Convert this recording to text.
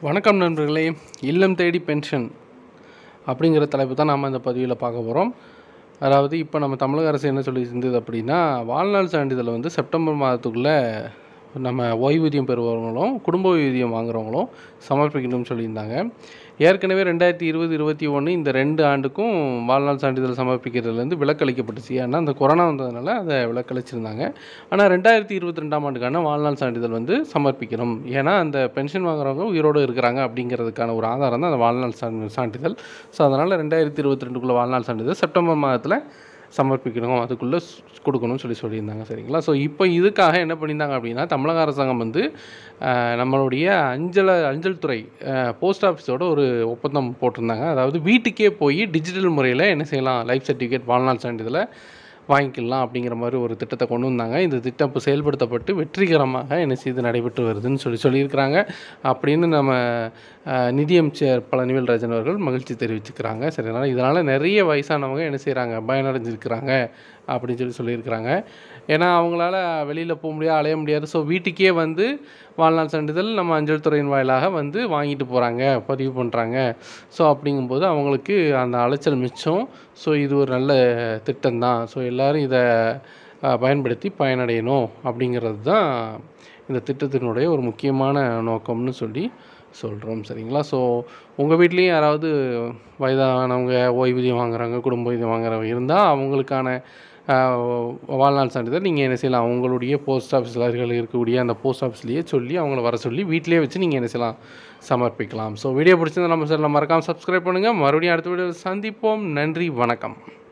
வணக்கம் நண்பர்களே இல்லம் தேடி பென்ஷன் அப்படிங்கிற தலைப்பு தான் நாம் இந்த பதிவில் பார்க்க போகிறோம் அதாவது இப்போ நம்ம தமிழக அரசு என்ன சொல்லி இருந்தது அப்படின்னா வாழ்நாள் சான்றிதழை வந்து செப்டம்பர் மாதத்துக்குள்ளே நம்ம ஓய்வூதியம் பெறுபவர்களும் குடும்ப ஓய்வூதியம் வாங்குறவங்களும் சமர்ப்பிக்கணும்னு சொல்லியிருந்தாங்க ஏற்கனவே ரெண்டாயிரத்தி இருபது இருபத்தி ஒன்று இந்த ரெண்டு ஆண்டுக்கும் வாழ்நாள் சான்றிதழ் சமர்ப்பிக்கிறதுலேருந்து விலக்களிக்கப்பட்டுச்சு ஏன்னா அந்த கொரோனா வந்ததுனால அதை விலக்களிச்சிருந்தாங்க ஆனால் ரெண்டாயிரத்தி இருபத்தி ரெண்டாம் ஆண்டுக்கான வாழ்நாள் சான்றிதழ் வந்து சமர்ப்பிக்கணும் ஏன்னா அந்த பென்ஷன் வாங்குறவங்க உயிரோடு இருக்கிறாங்க அப்படிங்கிறதுக்கான ஒரு ஆதாரம் தான் அந்த வாழ்நாள் சான் சான்றிதழ் ஸோ அதனால் ரெண்டாயிரத்தி இருபத்தி ரெண்டுக்குள்ளே வாழ்நாள் சான்றிதழ் செப்டம்பர் மாதத்தில் சமர்ப்பிக்கணும் அதுக்குள்ளே கொடுக்கணும்னு சொல்லி சொல்லியிருந்தாங்க சரிங்களா ஸோ இப்போ இதுக்காக என்ன பண்ணியிருந்தாங்க அப்படின்னா தமிழக அரசாங்கம் வந்து அஹ், நம்மளுடைய அஞ்சல அஞ்சல் துறை போஸ்ட் ஆஃபீஸோட ஒரு ஒப்பந்தம் போட்டிருந்தாங்க அதாவது வீட்டுக்கே போய் டிஜிட்டல் முறையில் என்ன செய்யலாம் லைஃப் சர்டிஃபிகேட் வாழ்நாள் சான்றிதழை வாங்கிக்கலாம் அப்படிங்கிற மாதிரி ஒரு திட்டத்தை கொண்டு வந்தாங்க இந்த திட்டம் இப்போ செயல்படுத்தப்பட்டு வெற்றிகரமாக என்ன செய்து நடைபெற்று வருதுன்னு சொல்லி சொல்லியிருக்கிறாங்க அப்படின்னு நம்ம அஹ், நிதியமைச்சர் பழனிவேல் ராஜன் அவர்கள் மகிழ்ச்சி தெரிவிச்சுக்கிறாங்க சரிங்களா இதனால் நிறைய வயசானவங்க என்ன செய்கிறாங்க பயனடைஞ்சிருக்கிறாங்க அப்படின்னு சொல்லி சொல்லியிருக்கிறாங்க ஏன்னா அவங்களால வெளியில் போக முடியாது அலைய முடியாது ஸோ வீட்டுக்கே வந்து வாழ்நாள் சான்றிதழ் நம்ம அஞ்சல் துறையின் வாயிலாக வந்து வாங்கிட்டு போகிறாங்க பதிவு பண்ணுறாங்க ஸோ அப்படிங்கும்போது அவங்களுக்கு அந்த அலைச்சல் மிச்சம் ஸோ இது ஒரு நல்ல திட்டம் தான் ஸோ எல்லோரும் இதை அஹ், பயன்படுத்தி பயனடையணும் அப்படிங்கிறது தான் இந்த திட்டத்தினுடைய ஒரு முக்கியமான நோக்கம்னு சொல்லி சொல்கிறோம் சரிங்களா ஸோ உங்கள் வீட்லேயும் யாராவது வயதானவங்க ஓய்வூதியம் வாங்குறாங்க குடும்ப ஓய்வூதியம் வாங்குறவங்க இருந்தால் அவங்களுக்கான ஆஹ், வாழ்நாள் சான்றிதழ் நீங்கள் என்ன செய்யலாம் அவங்களுடைய போஸ்ட் ஆஃபீஸில் இருக்கக்கூடிய அந்த போஸ்ட் ஆஃபீஸ்லேயே சொல்லி அவங்கள வர சொல்லி வீட்டிலேயே வச்சு நீங்கள் என்ன செய்யலாம் சமர்ப்பிக்கலாம் ஸோ வீடியோ பிடிச்சிருந்தா நம்ம சேனலை மறக்காமல் சப்ஸ்கிரைப் பண்ணுங்கள் மறுபடியும் அடுத்த வீடியோவில் சந்திப்போம் நன்றி வணக்கம்